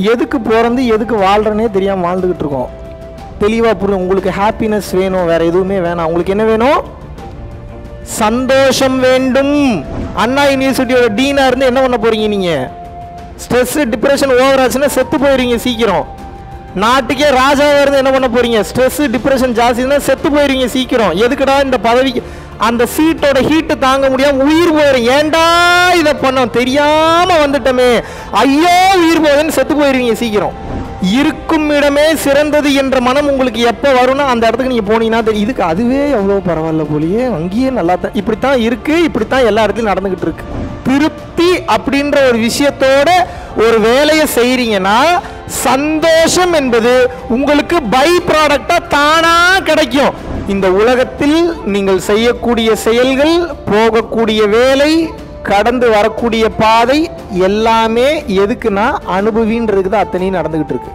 எதுக்கு பிறந்து எதுக்கு வாழ்கிறனே தெரியாமல் வாழ்ந்துக்கிட்டு இருக்கோம் தெளிவாக புரியும் உங்களுக்கு ஹாப்பினஸ் வேணும் வேற எதுவுமே வேணாம் உங்களுக்கு என்ன வேணும் சந்தோஷம் வேண்டும் அண்ணா யூனிவர்சிட்டியோட டீனா இருந்து என்ன பண்ண போறீங்க நீங்க ஸ்ட்ரெஸ் டிப்ரெஷன் ஓவர் ஆச்சுன்னா செத்து போயிருவீங்க சீக்கிரம் நாட்டுக்கே ராஜாவா இருந்து என்ன பண்ண போறீங்க ஸ்ட்ரெஸ் டிப்ரெஷன் ஜாஸ்தினா செத்து போயிருவீங்க சீக்கிரம் எதுக்குடா இந்த பதவிக்கு அந்த சீட்டோட ஹீட்டு தாங்க முடியாம உயிர் போயிடும் ஏன்டா இதை பண்ணோம் தெரியாம வந்துட்டோமே ஐயோ உயிர் போகுதுன்னு செத்து போயிருவீங்க சீக்கிரம் இருக்கும் இடமே சிறந்தது என்ற மனம் உங்களுக்கு எப்போ வரும்னா அந்த இடத்துக்கு நீங்கள் போனீங்கன்னா தெரியும். இதுக்கு அதுவே எவ்வளோ பரவாயில்ல போலியே அங்கேயே நல்லா தான் இப்படித்தான் இருக்கு இப்படித்தான் எல்லா இடத்துலையும் நடந்துகிட்டு இருக்கு திருப்தி அப்படின்ற ஒரு விஷயத்தோட ஒரு வேலையை செய்றீங்கன்னா சந்தோஷம் என்பது உங்களுக்கு பை ப்ராடக்டா தானா கிடைக்கும் இந்த உலகத்தில் நீங்கள் செய்யக்கூடிய செயல்கள் போகக்கூடிய வேலை கடந்து வரக்கூடிய பாதை எல்லாமே எதுக்குன்னா அனுபவின்றதுக்கு தான் அத்தனையும் நடந்துகிட்டு இருக்கு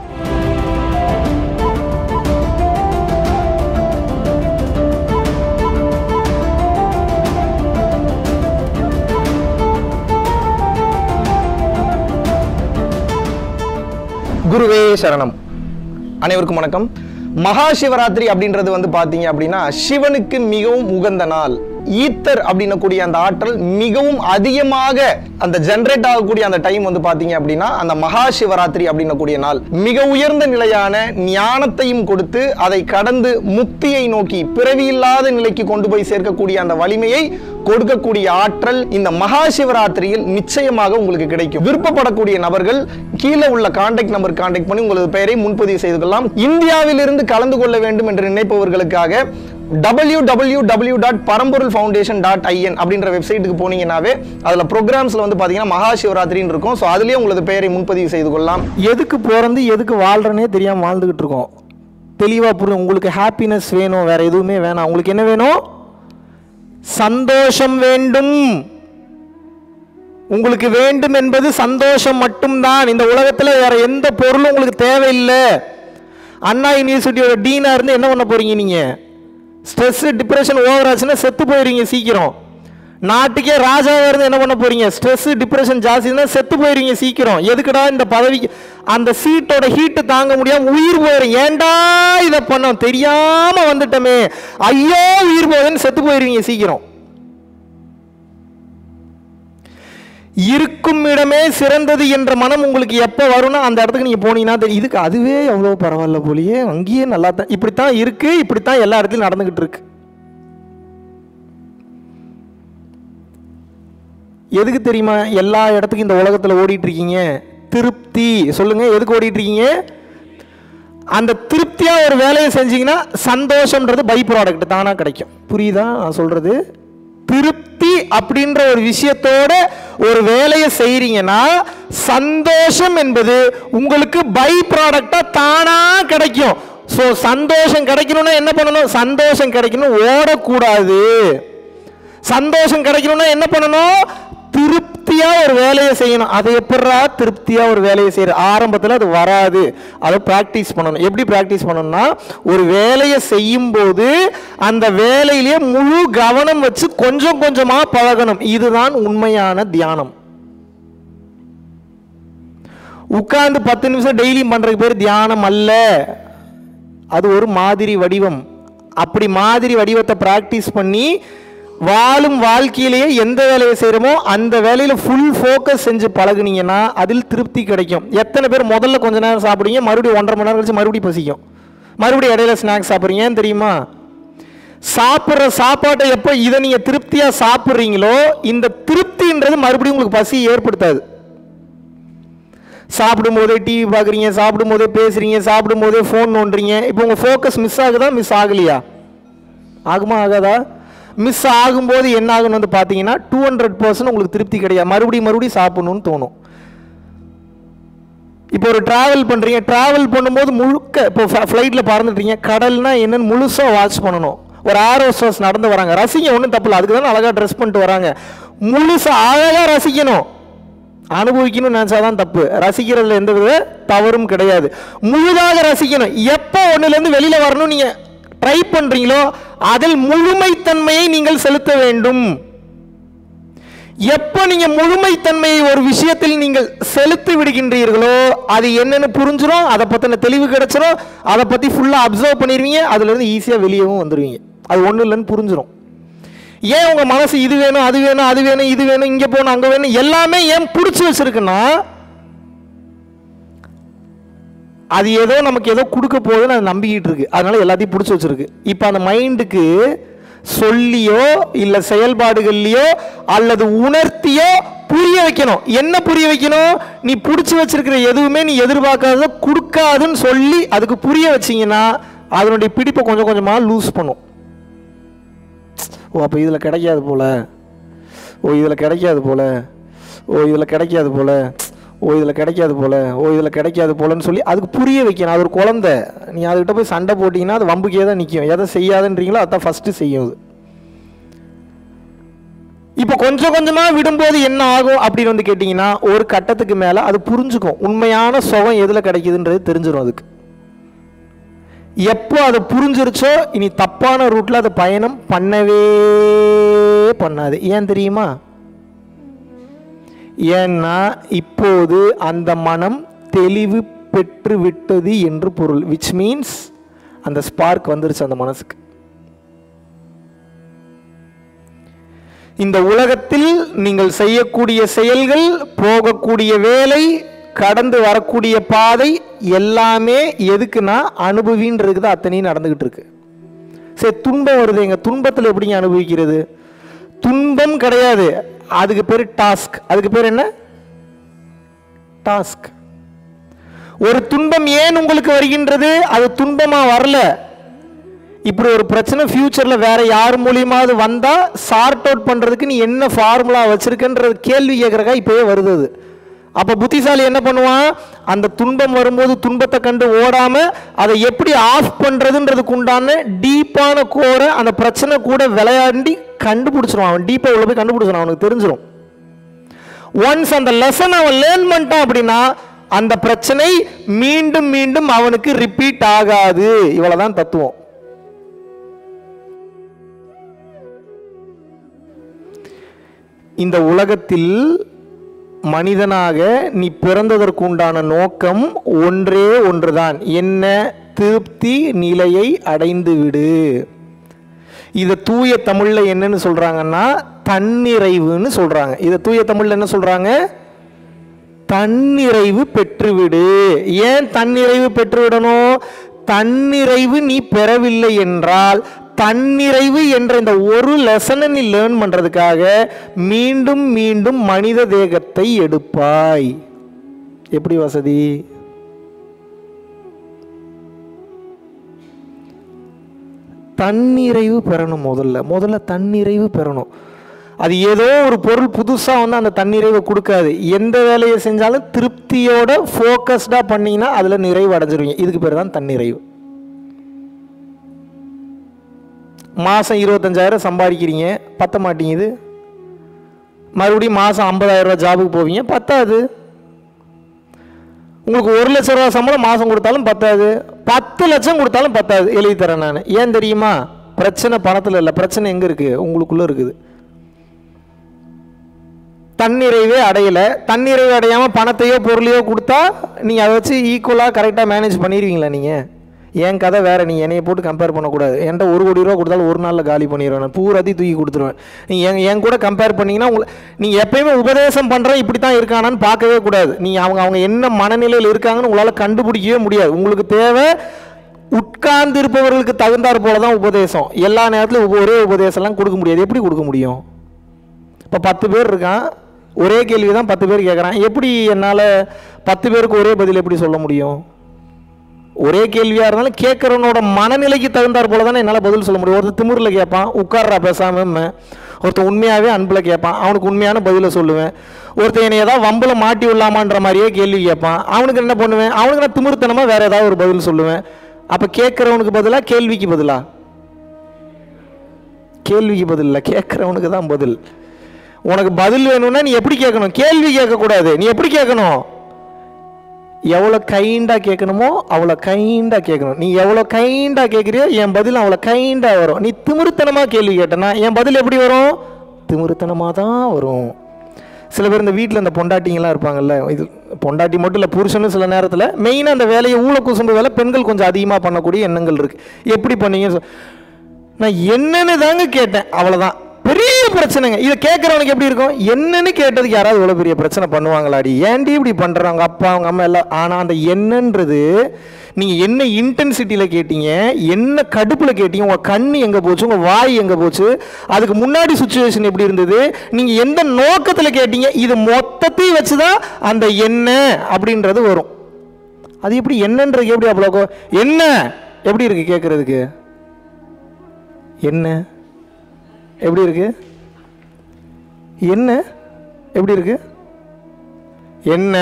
குருவே சரணம் அனைவருக்கும் வணக்கம் மகா சிவராத்திரி அப்படின்றது வந்து பார்த்தீங்க அப்படின்னா சிவனுக்கு மிகவும் உகந்த நாள் ஈத்தர் அப்படின்னக்கூடிய அந்த ஆற்றல் மிகவும் அதிகமாக அந்த ஜென்ரேட் ஆகக்கூடிய அந்த டைம் வந்து பார்த்தீங்க அப்படின்னா அந்த மகா சிவராத்திரி அப்படின்னக்கூடிய நாள் மிக உயர்ந்த நிலையான ஞானத்தையும் கொடுத்து அதை கடந்து முக்தியை நோக்கி பிறவியில்லாத நிலைக்கு கொண்டு போய் சேர்க்கக்கூடிய அந்த வலிமையை கொடுக்கக்கூடிய ஆற்றல் இந்த மகா சிவராத்திரியில் நிச்சயமாக உங்களுக்கு கிடைக்கும் விருப்பப்படக்கூடிய நபர்கள் கீழே உள்ள கான்டாக்ட் நம்பர் கான்டாக்ட் பண்ணி உங்களது பெயரை முன்பதிவு செய்து கொள்ளலாம் இந்தியாவிலிருந்து கலந்து கொள்ள வேண்டும் என்று நினைப்பவர்களுக்காக W W W dot Paramporul foundation dot I N அப்படின்ற வெப்சைட்டுக்கு போனீங்கன்னாவே அதில் ப்ரோக்ராம்ஸில் வந்து பார்த்தீங்கன்னா மகா சிவராத்திரின்னு இருக்கும் ஸோ அதுலேயே உங்களது பெயரை முன்பதிவு செய்து கொள்ளலாம் எதுக்கு பிறந்து எதுக்கு வாழ்கிறனே தெரியாமல் வாழ்ந்துக்கிட்டு இருக்கோம் தெளிவாக புரியும் உங்களுக்கு ஹாப்பினஸ் வேணும் வேற எதுவுமே வேணாம் உங்களுக்கு என்ன வேணும் சந்தோஷம் வேண்டும் உங்களுக்கு வேண்டும் என்பது சந்தோஷம் மட்டும்தான் இந்த உலகத்தில் வேற எந்த பொருளும் உங்களுக்கு தேவையில்லை அண்ணா யூனிவர்சிட்டியோட டீனா இருந்து என்ன பண்ண போறீங்க நீங்க ஸ்ட்ரெஸ் டிப்ரெஷன் ஓவர் ஆச்சுன்னா செத்து போயிருவீங்க சீக்கிரம் நாட்டுக்கே ராஜாவா இருந்து என்ன பண்ண போறீங்க ஸ்ட்ரெஸ் டிப்ரெஷன் ஜாஸ்தினா செத்து போயிருவீங்க சீக்கிரம் எதுக்குடா இந்த பதவிக்கு அந்த சீட்டோட ஹீட்டு தாங்க முடியாம உயிர் போயிடும் ஏன்டா இதை பண்ணோம் தெரியாம வந்துட்டோமே ஐயோ உயிர் போகுதுன்னு செத்து போயிருவீங்க சீக்கிரம் இருக்கும் இடமே சிறந்தது என்ற மனம் உங்களுக்கு எப்போ வரும்னா அந்த இடத்துக்கு நீங்கள் போனீங்கன்னா தெரியும். இதுக்கு அதுவே எவ்வளோ பரவாயில்ல போலியே அங்கேயே நல்லா தான் இப்படித்தான் இருக்கு இப்படித்தான் எல்லா இடத்துலையும் நடந்துகிட்டு இருக்கு எதுக்கு தெரியுமா எல்லா இடத்துக்கும் இந்த உலகத்தில் ஓடிட்டு இருக்கீங்க திருப்தி சொல்லுங்க எதுக்கு ஓடிட்டு இருக்கீங்க அந்த திருப்தியா ஒரு வேலையை செஞ்சீங்கன்னா சந்தோஷம்ன்றது பை ப்ராடக்ட் தானா கிடைக்கும் புரியுதா நான் சொல்றது திருப்தி அப்படின்ற ஒரு விஷயத்தோட ஒரு வேலையை செய்றீங்கன்னா சந்தோஷம் என்பது உங்களுக்கு பை ப்ராடக்டா தானா கிடைக்கும் ஸோ சந்தோஷம் கிடைக்கணும்னா என்ன பண்ணணும் சந்தோஷம் கிடைக்கணும் ஓடக்கூடாது சந்தோஷம் கிடைக்கணும்னா என்ன பண்ணணும் திருப்தியா ஒரு வேலையை செய்யணும் அதை எப்படா திருப்தியா ஒரு வேலையை செய்யற ஆரம்பத்தில் அது வராது அதை ப்ராக்டிஸ் பண்ணணும் எப்படி ப்ராக்டிஸ் பண்ணணும்னா ஒரு வேலையை செய்யும் போது அந்த வேலையிலேயே முழு கவனம் வச்சு கொஞ்சம் கொஞ்சமா பழகணும் இதுதான் உண்மையான தியானம் உட்கார்ந்து பத்து நிமிஷம் டெய்லியும் பண்றதுக்கு பேர் தியானம் அல்ல அது ஒரு மாதிரி வடிவம் அப்படி மாதிரி வடிவத்தை பிராக்டிஸ் பண்ணி வாழும் வாழ்க்கையிலேயே எந்த வேலையை செய்கிறோமோ அந்த வேலையில் ஃபுல் ஃபோக்கஸ் செஞ்சு பழகுனீங்கன்னா அதில் திருப்தி கிடைக்கும் எத்தனை பேர் முதல்ல கொஞ்ச நேரம் சாப்பிடுவீங்க மறுபடியும் ஒன்றரை மணி நேரம் கழிச்சு மறுபடியும் பசிக்கும் மறுபடியும் இடையில ஸ்நாக்ஸ் சாப்பிட்றீங்க ஏன் தெரியுமா சாப்பிட்ற சாப்பாட்டை எப்போ இதை நீங்கள் திருப்தியாக சாப்பிட்றீங்களோ இந்த திருப்தின்றது மறுபடியும் உங்களுக்கு பசி ஏற்படுத்தாது சாப்பிடும்போதே டிவி பார்க்குறீங்க சாப்பிடும்போதே பேசுகிறீங்க சாப்பிடும்போதே ஃபோன் நோண்டுறீங்க இப்போ உங்கள் ஃபோக்கஸ் மிஸ் ஆகுதா மிஸ் ஆகலையா ஆகுமா ஆகாதா மிஸ் ஆகும்போது என்ன ஆகுன்னு வந்து பார்த்தீங்கன்னா டூ ஹண்ட்ரட் பர்சன்ட் உங்களுக்கு திருப்தி கிடையாது மறுபடியும் மறுபடியும் சாப்பிடணும்னு தோணும் இப்போ ஒரு டிராவல் பண்ணுறீங்க டிராவல் பண்ணும்போது முழுக்க இப்போ ஃப்ளைட்டில் பறந்துட்டீங்க கடல்னா என்னன்னு முழுசாக வாட்ச் பண்ணணும் ஒரு ஏர் ஹோஸ்டர்ஸ் நடந்து வராங்க ரசிங்க ஒன்றும் தப்பு இல்லை அதுக்கு தானே அழகாக ட்ரெஸ் பண்ணிட்டு வராங்க முழுசாக அழகாக ரசிக்கணும் அனுபவிக்கணும்னு நினச்சாதான் தப்பு ரசிக்கிறதுல எந்த வித தவறும் கிடையாது முழுதாக ரசிக்கணும் எப்போ ஒன்றுலேருந்து வெளியில் வரணும் நீங்கள் ட்ரை பண்ணுறீங்களோ அதில் முழுமைத்தன்மையை நீங்கள் செலுத்த வேண்டும் எப்போ நீங்க முழுமைத்தன்மையை ஒரு விஷயத்தில் நீங்கள் செலுத்தி விடுகின்றீர்களோ அது என்னன்னு புரிஞ்சிடும் அதை பத்தின தெளிவு கிடைச்சிரும் அதை பத்தி ஃபுல்லா அப்சர்வ் பண்ணிடுவீங்க அதுல இருந்து ஈஸியா வெளியவும் வந்துடுவீங்க அது ஒன்றும் இல்லைன்னு புரிஞ்சிடும் ஏன் உங்க மனசு இது வேணும் அது வேணும் அது வேணும் இது வேணும் இங்க போகணும் அங்க வேணும் எல்லாமே ஏன் பிடிச்சி வச்சிருக்குன்னா அது ஏதோ நமக்கு ஏதோ கொடுக்க போகுதுன்னு அது நம்பிக்கிட்டு இருக்கு அதனால எல்லாத்தையும் பிடிச்சி வச்சிருக்கு இப்போ அந்த மைண்டுக்கு சொல்லியோ இல்லை செயல்பாடுகள்லையோ அல்லது உணர்த்தியோ புரிய வைக்கணும் என்ன புரிய வைக்கணும் நீ பிடிச்சி வச்சிருக்கிற எதுவுமே நீ எதிர்பார்க்காதத கொடுக்காதுன்னு சொல்லி அதுக்கு புரிய வச்சீங்கன்னா அதனுடைய பிடிப்பை கொஞ்சம் கொஞ்சமாக லூஸ் பண்ணும் ஓ அப்போ இதில் கிடைக்காது போல ஓ இதில் கிடைக்காது போல ஓ இதில் கிடைக்காது போல ஓ இதில் கிடைக்காது போல ஓ இதில் கிடைக்காது போலன்னு சொல்லி அதுக்கு புரிய வைக்கணும் அது ஒரு குழந்தை நீ அதுக்கிட்ட போய் சண்டை போட்டிங்கன்னா அது வம்புக்கே தான் நிற்கும் எதை செய்யாதுன்றீங்களோ அதான் ஃபஸ்ட்டு செய்யும் அது இப்போ கொஞ்சம் கொஞ்சமாக விடும்போது என்ன ஆகும் அப்படின்னு வந்து கேட்டிங்கன்னா ஒரு கட்டத்துக்கு மேலே அது புரிஞ்சுக்கும் உண்மையான சுகம் எதில் கிடைக்குதுன்றது தெரிஞ்சிடும் அதுக்கு எப்போ அதை புரிஞ்சிருச்சோ இனி தப்பான ரூட்ல அது பயணம் பண்ணவே பண்ணாது ஏன் தெரியுமா ஏன்னா இப்போது அந்த மனம் தெளிவு பெற்று விட்டது என்று பொருள் விச் மீன்ஸ் அந்த ஸ்பார்க் வந்துருச்சு அந்த மனசுக்கு இந்த உலகத்தில் நீங்கள் செய்யக்கூடிய செயல்கள் போகக்கூடிய வேலை கடந்து வரக்கூடிய பாதை எல்லாமே எதுக்குன்னா அனுபவின்றது அத்தனையும் நடந்துகிட்டு இருக்கு சரி துன்பம் வருது எங்க துன்பத்தில் எப்படிங்க அனுபவிக்கிறது துன்பம் கிடையாது அதுக்கு பேர் டாஸ்க் அதுக்கு பேர் என்ன டாஸ்க் ஒரு துன்பம் ஏன் உங்களுக்கு வருகின்றது அது துன்பமா வரல இப்படி ஒரு பிரச்சனை ஃபியூச்சர்ல வேற யார் மூலியமாவது வந்தா சார்ட் அவுட் பண்றதுக்கு நீ என்ன ஃபார்முலா வச்சிருக்கன்ற கேள்வி கேட்கறக்கா இப்பவே வருது அது அப்ப புத்திசாலி என்ன பண்ணுவான் அந்த துன்பம் வரும்போது துன்பத்தை கண்டு ஓடாம அதை எப்படி ஆஃப் பண்றதுன்றதுக்கு உண்டான டீப்பான கோரை அந்த பிரச்சனை கூட விளையாண்டி கண்டுபிடிச்சிருவான் அவன் டீப்பா உள்ள போய் கண்டுபிடிச்சிருவான் அவனுக்கு தெரிஞ்சிடும் ஒன்ஸ் அந்த லெசன் அவன் லேர்ன் பண்ணிட்டான் அப்படின்னா அந்த பிரச்சனை மீண்டும் மீண்டும் அவனுக்கு ரிப்பீட் ஆகாது இவ்வளவுதான் தத்துவம் இந்த உலகத்தில் மனிதனாக நீ பிறந்ததற்கு உண்டான நோக்கம் ஒன்றே ஒன்றுதான் என்ன திருப்தி நிலையை அடைந்து விடு இதை தூய தமிழ்ல என்னன்னு சொல்றாங்கன்னா தன்னிறைவுன்னு சொல்றாங்க இதை தூய தமிழ்ல என்ன சொல்றாங்க தன்னிறைவு பெற்றுவிடு ஏன் தன்னிறைவு பெற்றுவிடணும் தன்னிறைவு நீ பெறவில்லை என்றால் தன்னிறைவு என்ற இந்த ஒரு லெசனை நீ லேர்ன் பண்றதுக்காக மீண்டும் மீண்டும் மனித தேகத்தை எடுப்பாய் எப்படி வசதி தன்னிறைவு பெறணும் முதல்ல முதல்ல தன்னிறைவு பெறணும் அது ஏதோ ஒரு பொருள் புதுசாக வந்து அந்த தன்னிறைவை கொடுக்காது எந்த வேலையை செஞ்சாலும் திருப்தியோட ஃபோக்கஸ்டாக பண்ணீங்கன்னா அதில் நிறைவு அடைஞ்சிருவீங்க இதுக்கு பேர் தான் தன்னிறைவு மாதம் இருபத்தஞ்சாயிரம் சம்பாதிக்கிறீங்க பத்த மாட்டேங்குது மறுபடியும் மாதம் ஐம்பதாயிரம் ரூபாய் ஜாபுக்கு போவீங்க பத்தாது உங்களுக்கு ஒரு லட்ச ரூபா சம்பளம் மாதம் கொடுத்தாலும் பத்தாது பத்து லட்சம் கொடுத்தாலும் பத்தாது எழுதி தரேன் நான் ஏன் தெரியுமா பிரச்சனை பணத்தில் இல்லை பிரச்சனை எங்கே இருக்குது உங்களுக்குள்ளே இருக்குது தன்னிறைவே அடையலை தன்னிறைவு அடையாமல் பணத்தையோ பொருளையோ கொடுத்தா நீங்கள் அதை வச்சு ஈக்குவலாக கரெக்டாக மேனேஜ் பண்ணிடுவீங்களா நீங்கள் என் கதை வேறு நீங்கள் என்னைய போட்டு கம்பேர் பண்ணக்கூடாது என்கிட்ட ஒரு கோடி ரூபா கொடுத்தாலும் ஒரு நாளில் காலி பண்ணிடுவேன் நான் பூராத்தையும் தூக்கி கொடுத்துருவேன் நீங்கள் என் என் கூட கம்பேர் பண்ணீங்கன்னா உங்களை நீங்கள் எப்பயுமே உபதேசம் பண்ணுறேன் இப்படி தான் இருக்கானான்னு பார்க்கவே கூடாது நீங்கள் அவங்க அவங்க என்ன மனநிலையில் இருக்காங்கன்னு உங்களால் கண்டுபிடிக்கவே முடியாது உங்களுக்கு தேவை உட்கார்ந்து இருப்பவர்களுக்கு தகுந்தாற் போல தான் உபதேசம் எல்லா நேரத்திலும் உப- ஒரே உபதேசம்லாம் கொடுக்க முடியாது எப்படி கொடுக்க முடியும் இப்போ பத்து பேர் இருக்கான் ஒரே கேள்வி தான் பத்து பேர் கேட்குறான் எப்படி என்னால் பத்து பேருக்கு ஒரே பதில் எப்படி சொல்ல முடியும் ஒரே கேள்வியாக இருந்தாலும் கேட்குறவனோட மனநிலைக்கு தகுந்தாற் போல தானே என்னால் பதில் சொல்ல முடியும் ஒருத்தர் திமிரில் கேட்பான் உட்கார்றா பேசாம ஒருத்தன் உண்மையாகவே அன்பில் கேட்பான் அவனுக்கு உண்மையான பதிலை சொல்லுவேன் ஒருத்தன் என்னை ஏதாவது வம்பில் மாட்டி விடலாமான்ற மாதிரியே கேள்வி கேட்பான் அவனுக்கு என்ன பண்ணுவேன் அவனுக்கு நான் திமிர்த்தனமாக வேற ஏதாவது ஒரு பதில் சொல்லுவேன் அப்போ கேட்குறவனுக்கு பதிலாக கேள்விக்கு பதிலா கேள்விக்கு பதில் இல்லை கேட்குறவனுக்கு தான் பதில் உனக்கு பதில் வேணும்னா நீ எப்படி கேட்கணும் கேள்வி கேட்கக்கூடாது நீ எப்படி கேட்கணும் எவ்வளோ கைண்டாக கேட்கணுமோ அவ்வளோ கைண்டாக கேட்கணும் நீ எவ்வளோ கைண்டாக கேட்குறியோ என் பதில் அவ்வளோ கைண்டாக வரும் நீ திமிருத்தனமாக கேள்வி கேட்டனா என் பதில் எப்படி வரும் திமிருத்தனமாக தான் வரும் சில பேர் இந்த வீட்டில் இந்த பொண்டாட்டிங்கெல்லாம் இருப்பாங்கல்ல இது பொண்டாட்டி மட்டும் இல்லை புருஷனும் சில நேரத்தில் மெயினாக அந்த வேலையை ஊழ குசும்பு வேலை பெண்கள் கொஞ்சம் அதிகமாக பண்ணக்கூடிய எண்ணங்கள் இருக்குது எப்படி பண்ணீங்க சொ- நான் என்னன்னு தாங்க கேட்டேன் அவ்வளோதான் பெரிய பிரச்சனைங்க இதை கேட்குறவனுக்கு எப்படி இருக்கும் என்னன்னு கேட்டதுக்கு யாராவது இவ்வளோ பெரிய பிரச்சனை பண்ணுவாங்களாடி ஏன்டி இப்படி பண்ணுறாங்க அப்பா அவங்க அம்மா எல்லாம் ஆனால் அந்த என்னன்றது நீங்கள் என்ன இன்டென்சிட்டியில் கேட்டீங்க என்ன கடுப்பில் கேட்டீங்க உங்கள் கண் எங்கே போச்சு உங்கள் வாய் எங்கே போச்சு அதுக்கு முன்னாடி சுச்சுவேஷன் எப்படி இருந்தது நீங்கள் எந்த நோக்கத்தில் கேட்டீங்க இது மொத்தத்தையும் வச்சு தான் அந்த என்ன அப்படின்றது வரும் அது எப்படி என்னன்றது எப்படி அவ்வளோ கோ- என்ன எப்படி இருக்கு கேட்குறதுக்கு என்ன எப்படி இருக்கு என்ன எப்படி இருக்கு என்ன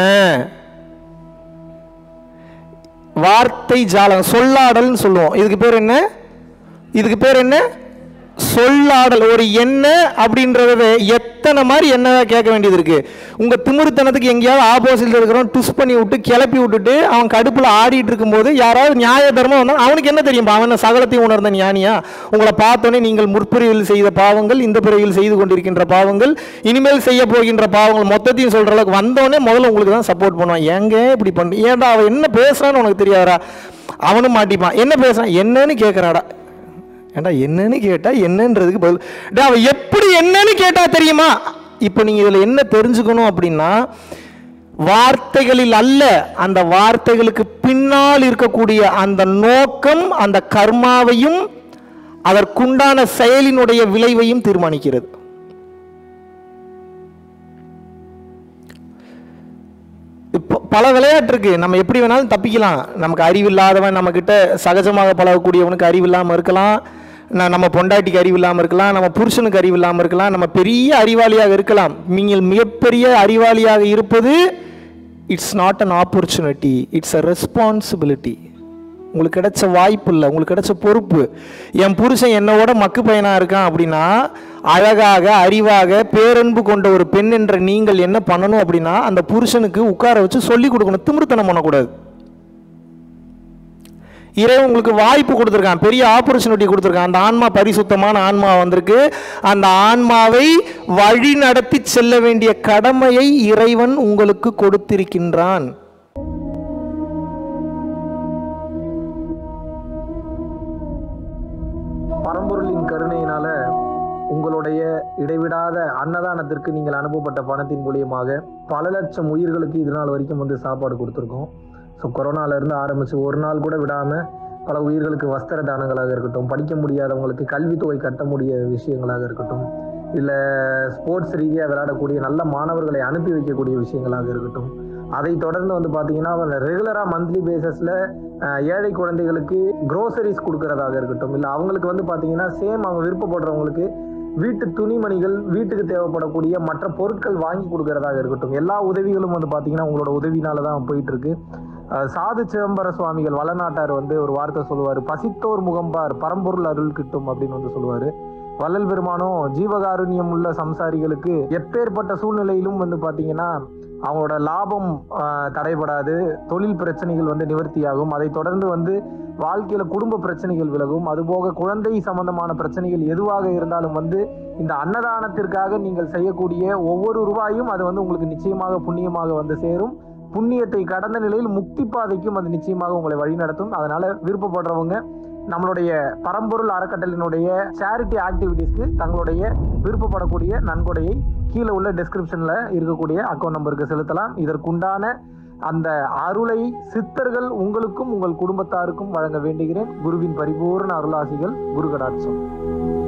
வார்த்தை ஜாலம் சொல்லாடல்னு சொல்லுவோம் இதுக்கு பேர் என்ன இதுக்கு பேர் என்ன சொல்லாடல் ஒரு என்ன அப்படின்றத எத்தனை மாதிரி என்னவா கேட்க வேண்டியது இருக்கு உங்க திமிருத்தனத்துக்கு எங்கேயாவது ஆப்போசிட்ல இருக்கிறவன் டுஸ் பண்ணி விட்டு கிளப்பி விட்டுட்டு அவன் கடுப்புல ஆடிட்டு இருக்கும்போது யாராவது நியாய தர்மம் வந்தா அவனுக்கு என்ன தெரியும் அவன் என்ன சகலத்தையும் உணர்ந்த ஞானியா உங்களை பார்த்தோன்னே நீங்கள் முற்பிரிவில் செய்த பாவங்கள் இந்த பிரிவில் செய்து கொண்டிருக்கின்ற பாவங்கள் இனிமேல் செய்ய போகின்ற பாவங்கள் மொத்தத்தையும் சொல்ற அளவுக்கு வந்தோடனே முதல்ல உங்களுக்கு தான் சப்போர்ட் பண்ணுவான் ஏங்க இப்படி பண்ணு ஏன்டா அவன் என்ன பேசுறான்னு உனக்கு தெரியாதா அவனும் மாட்டிப்பான் என்ன பேசுறான் என்னன்னு கேட்குறாடா ஏண்டா என்னன்னு கேட்டா என்னன்றதுக்கு பதில் டேய் அவன் எப்படி என்னன்னு கேட்டா தெரியுமா இப்போ நீங்க இதுல என்ன தெரிஞ்சுக்கணும் அப்படின்னா வார்த்தைகளில் அல்ல அந்த வார்த்தைகளுக்கு பின்னால் இருக்கக்கூடிய அந்த நோக்கம் அந்த கர்மாவையும் அதற்குண்டான செயலினுடைய விளைவையும் தீர்மானிக்கிறது இப்போ பல விளையாட்டு இருக்கு நம்ம எப்படி வேணாலும் தப்பிக்கலாம் நமக்கு அறிவில்லாதவன் நம்மக்கிட்ட சகஜமாக பழகக்கூடியவனுக்கு அறிவில்லாமல் இருக்கலாம் ந- நம்ம பொண்டாட்டிக்கு அறிவில்லாமல் இருக்கலாம் நம்ம புருஷனுக்கு அறிவில்லாமல் இருக்கலாம் நம்ம பெரிய அறிவாளியாக இருக்கலாம் நீங்கள் மிகப்பெரிய அறிவாளியாக இருப்பது it's not an opportunity it's a responsibility உங்களுக்கு கிடைச்ச வாய்ப்பு இல்லை உங்களுக்கு கிடைச்ச பொறுப்பு என் புருஷன் என்னோட மக்கு பையனாக இருக்கான் அப்படின்னா அழகாக அறிவாக பேரன்பு கொண்ட ஒரு பெண் என்ற நீங்கள் என்ன பண்ணணும் அப்படின்னா அந்த புருஷனுக்கு உட்கார வச்சு சொல்லி கொடுக்கணும் திமிருத்தனம் பண்ணக்கூடாது இறைவன் உங்களுக்கு வாய்ப்பு கொடுத்துருக்கான் பெரிய ஆப்பர்ச்சுனிட்டி கொடுத்துருக்கான் அந்த ஆன்மா பரிசுத்தமான ஆன்மா வந்திருக்கு அந்த ஆன்மாவை வழி நடத்தி செல்ல வேண்டிய கடமையை இறைவன் உங்களுக்கு கொடுத்திருக்கின்றான் பரம்பொருளின் கருணையினால உங்களுடைய இடைவிடாத அன்னதானத்திற்கு நீங்கள் அனுப்பப்பட்ட பணத்தின் மூலியமாக பல லட்சம் உயிர்களுக்கு இது நாள் வரைக்கும் வந்து சாப்பாடு கொடுத்துருக்கோம் ஸோ கொரோனால இருந்து ஆரம்பிச்சு ஒரு நாள் கூட விடாம பல உயிர்களுக்கு வஸ்திர தானங்களாக இருக்கட்டும் படிக்க முடியாதவங்களுக்கு கல்வித்தொகை கட்ட முடிய விஷயங்களாக இருக்கட்டும் இல்லை ஸ்போர்ட்ஸ் ரீதியாக விளையாடக்கூடிய நல்ல மாணவர்களை அனுப்பி வைக்கக்கூடிய விஷயங்களாக இருக்கட்டும் அதை தொடர்ந்து வந்து பார்த்தீங்கன்னா ரெகுலராக மந்த்லி பேசிஸில் ஏழை குழந்தைகளுக்கு க்ரோசரிஸ் கொடுக்கறதாக இருக்கட்டும் இல்லை அவங்களுக்கு வந்து பார்த்தீங்கன்னா சேம் அவங்க விருப்பப்படுறவங்களுக்கு வீட்டு துணிமணிகள் வீட்டுக்கு தேவைப்படக்கூடிய மற்ற பொருட்கள் வாங்கி கொடுக்கறதாக இருக்கட்டும் எல்லா உதவிகளும் வந்து பார்த்தீங்கன்னா உங்களோட உதவினால தான் போயிட்டு இருக்கு அஹ் சாது சிதம்பர சுவாமிகள் வளநாட்டார் வந்து ஒரு வார்த்தை சொல்லுவார் பசித்தோர் முகம்பார் பரம்பொருள் அருள் கிட்டும் அப்படின்னு வந்து சொல்லுவார் வள்ளல் பெருமானும் ஜீவகாருண்யம் உள்ள சம்சாரிகளுக்கு எப்பேற்பட்ட சூழ்நிலையிலும் வந்து பார்த்தீங்கன்னா அவங்களோட லாபம் ஆஹ், தடைபடாது தொழில் பிரச்சனைகள் வந்து நிவர்த்தியாகும் அதை தொடர்ந்து வந்து வாழ்க்கையில குடும்ப பிரச்சனைகள் விலகும் அதுபோக குழந்தை சம்பந்தமான பிரச்சனைகள் எதுவாக இருந்தாலும் வந்து இந்த அன்னதானத்திற்காக நீங்கள் செய்யக்கூடிய ஒவ்வொரு ரூபாயும் அது வந்து உங்களுக்கு நிச்சயமாக புண்ணியமாக வந்து சேரும் புண்ணியத்தை கடந்த நிலையில் முக்தி பாதைக்கும் அது நிச்சயமாக உங்களை வழிநடத்தும் அதனால விருப்பப்படுறவங்க நம்மளுடைய பரம்பொருள் அறக்கட்டளினுடைய சேரிட்டி ஆக்டிவிட்டீஸ்க்கு தங்களுடைய விருப்பப்படக்கூடிய நன்கொடையை கீழே உள்ள டெஸ்கிரிப்ஷன்ல இருக்கக்கூடிய அக்கௌண்ட் நம்பருக்கு செலுத்தலாம் இதற்குண்டான அந்த அருளை சித்தர்கள் உங்களுக்கும் உங்கள் குடும்பத்தாருக்கும் வழங்க வேண்டுகிறேன் குருவின் பரிபூர்ண அருளாசிகள் குரு கடாட்சம்